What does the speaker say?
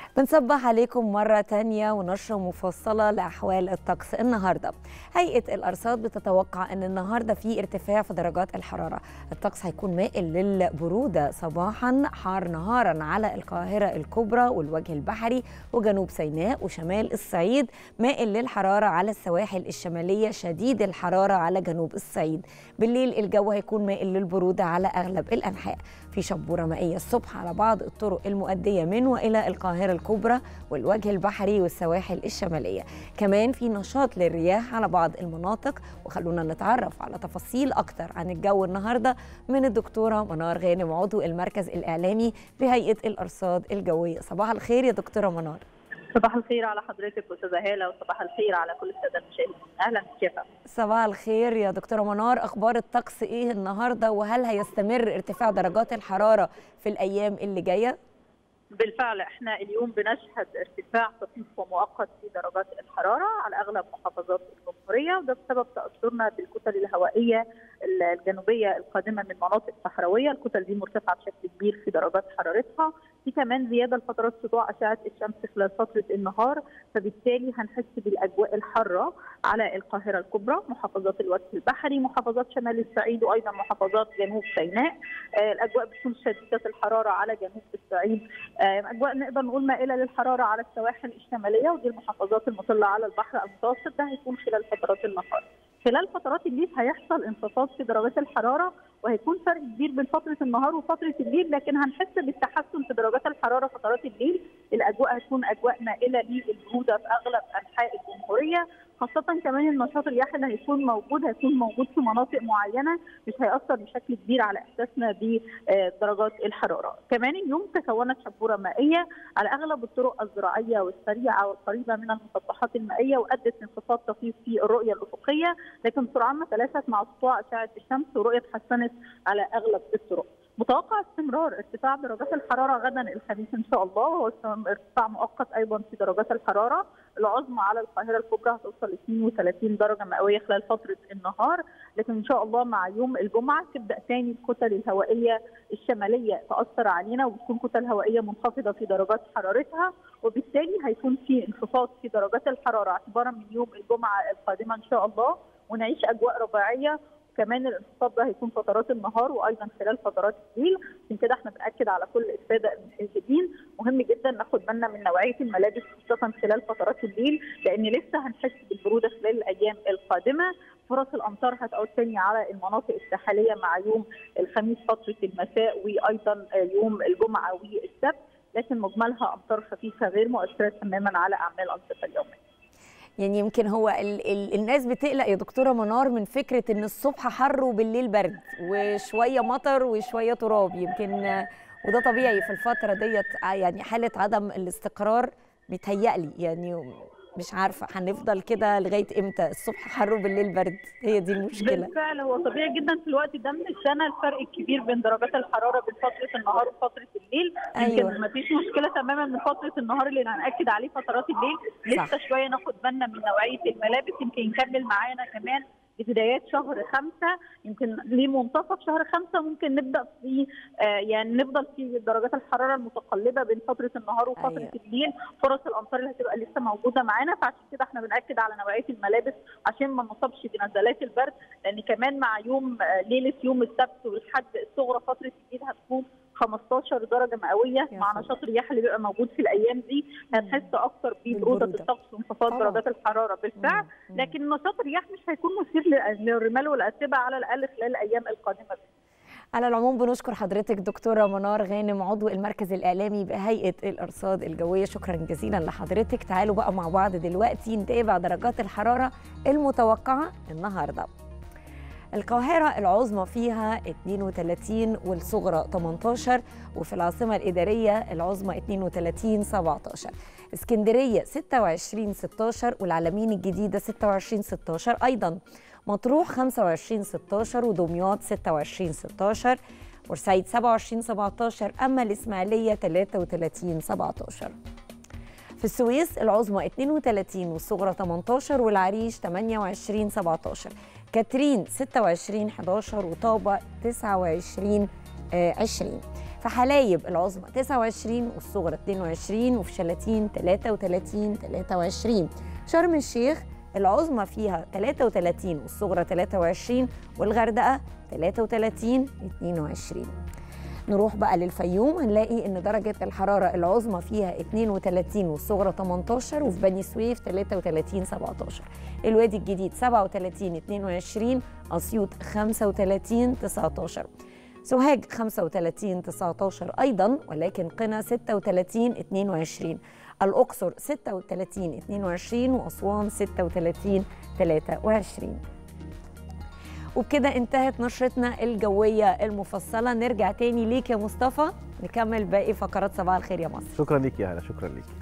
بنصبح عليكم مرة تانية ونشرة مفصلة لأحوال الطقس النهاردة هيئة الأرصاد بتتوقع أن النهاردة في ارتفاع في درجات الحرارة الطقس هيكون مائل للبرودة صباحا حار نهارا على القاهرة الكبرى والوجه البحري وجنوب سيناء وشمال الصعيد مائل للحرارة على السواحل الشمالية شديد الحرارة على جنوب الصعيد بالليل الجو هيكون مائل للبرودة على أغلب الأنحاء في شبورة مائية الصبح على بعض الطرق المؤدية من وإلى القاهرة الكبرى والوجه البحري والسواحل الشمالية كمان في نشاط للرياح على بعض المناطق وخلونا نتعرف على تفاصيل أكتر عن الجو النهاردة من الدكتورة منار غانم عضو المركز الإعلامي بهيئة الأرصاد الجوية صباح الخير يا دكتورة منار صباح الخير على حضرتك استاذه هاله وصباح الخير على كل الساده المشاهدين اهلا بك صباح الخير يا دكتوره منار اخبار الطقس ايه النهارده وهل هيستمر ارتفاع درجات الحراره في الايام اللي جايه بالفعل احنا اليوم بنشهد ارتفاع طفيف ومؤقت في درجات الحراره على اغلب محافظات الجمهوريه وده بسبب تاثرنا بالكتل الهوائيه الجنوبيه القادمه من مناطق صحراويه، الكتل دي مرتفعه بشكل كبير في درجات حرارتها، في كمان زياده لفترات سطوع اشعه الشمس خلال فتره النهار، فبالتالي هنحس بالاجواء الحاره على القاهره الكبرى، محافظات الوجه البحري، محافظات شمال الصعيد وايضا محافظات جنوب سيناء، آه الاجواء بتكون شديده الحراره على جنوب الصعيد، آه اجواء نقدر نقول مائله للحراره على السواحل الشماليه ودي المحافظات المطله على البحر المتوسط ده هيكون خلال فترات النهار. خلال فترات الليل هيحصل انخفاض في درجات الحراره وهيكون فرق كبير بين فتره النهار وفتره الليل لكن هنحس بالتحسن في درجات الحراره فترات الليل الاجواء هتكون اجواء مائله للبروده في اغلب انحاء الجمهوريه خاصة كمان النشاط الرياحي اللي هيكون موجود هيكون موجود في مناطق معينة مش هيأثر بشكل كبير على إحساسنا بدرجات الحرارة. كمان اليوم تكونت شبورة مائية على أغلب الطرق الزراعية والسريعة والقريبة من المسطحات المائية وأدت لانخفاض طفيف في الرؤية الأفقية لكن سرعان ما تلاشت مع سطوع أشعة الشمس والرؤية اتحسنت على أغلب الطرق. متوقع استمرار ارتفاع درجات الحراره غدا الخميس ان شاء الله وهو ارتفاع مؤقت ايضا في درجات الحراره العظمى على القاهره الكبرى هتوصل 32 درجه مئويه خلال فتره النهار لكن ان شاء الله مع يوم الجمعه تبدا ثاني الكتل الهوائيه الشماليه تاثر علينا وبتكون كتل هوائيه منخفضه في درجات حرارتها وبالتالي هيكون في انخفاض في درجات الحراره اعتبارا من يوم الجمعه القادمه ان شاء الله ونعيش اجواء ربيعيه كمان الانخفاض ده هيكون فترات النهار وايضا خلال فترات الليل عشان كده احنا بناكد على كل الساده المشاهدين مهم جدا ناخد بالنا من نوعيه الملابس خاصه خلال فترات الليل لان لسه هنحس بالبروده خلال الايام القادمه فرص الامطار هتعود تاني على المناطق الساحليه مع يوم الخميس فتره المساء وايضا يوم الجمعه والسبت لكن مجملها امطار خفيفه غير مؤثره تماما على اعمال الانشطه اليوميه. يعني يمكن هو ال ال الناس بتقلق يا دكتوره منار من فكره ان الصبح حر وبالليل برد وشويه مطر وشويه تراب يمكن وده طبيعي في الفتره ديت يعني حاله عدم الاستقرار بيتهيألي يعني مش عارفه هنفضل كده لغايه امتى الصبح حر وبالليل برد هي دي المشكله بالفعل هو طبيعي جدا في الوقت ده من السنه الفرق الكبير بين درجات الحراره بين فتره النهار وفتره الليل أيوة. يمكن ما فيش مشكله تماما من فتره النهار اللي هنأكد عليه فترات الليل لسه صح. شويه ناخد بالنا من نوعيه الملابس يمكن يكمل معانا كمان بدايات شهر خمسة يمكن لمنتصف شهر خمسة ممكن نبدأ في آه يعني نفضل في درجات الحرارة المتقلبة بين فترة النهار وفترة أيوة. الليل فرص الأمطار اللي هتبقى لسه موجودة معانا فعشان كده احنا بنأكد على نوعية الملابس عشان ما نصابش بنزلات البرد لأن كمان مع يوم آه ليلة يوم السبت والحد الصغرى فترة الليل هتكون 15 درجه مئويه يا مع خبر. نشاط الرياح اللي بيبقى موجود في الايام دي هنحس اكتر ببروده بالبرودة. الطقس وانخفاض طبعاً. درجات الحراره بالفعل مم. لكن نشاط الرياح مش هيكون مثير لل- للرمال والاتربه على الاقل خلال الايام القادمه على العموم بنشكر حضرتك دكتوره منار غانم عضو المركز الاعلامي بهيئه الارصاد الجويه شكرا جزيلا لحضرتك تعالوا بقى مع بعض دلوقتي نتابع درجات الحراره المتوقعه النهارده القاهرة العظمى فيها 32 والصغرى 18 وفي العاصمة الإدارية العظمى 32 17 اسكندرية 26 16 والعلمين الجديدة 26 16 أيضا مطروح 25 16 ودمياط 26 16 بورسعيد 27 17 أما الإسماعيلية 33 17 في السويس العظمى 32 والصغرى 18 والعريش 28 17 كاترين 26 11 وطابة 29 آه، 20 في حلايب العظمى 29 والصغرى 22 وفي شلاتين 33 23 شرم الشيخ العظمى فيها 33 والصغرى 23 والغردقه 33 22 نروح بقى للفيوم هنلاقي ان درجه الحراره العظمى فيها 32 والصغرى 18 وفي بني سويف 33 17 الوادي الجديد 37 22 اسيوط 35 19 سوهاج 35 19 ايضا ولكن قنا 36 22 الاقصر 36 22 واسوان 36 23 وبكده انتهت نشرتنا الجويه المفصله نرجع تاني ليك يا مصطفى نكمل باقي فقرات صباح الخير يا مصر شكرا ليك يا هلا شكرا ليك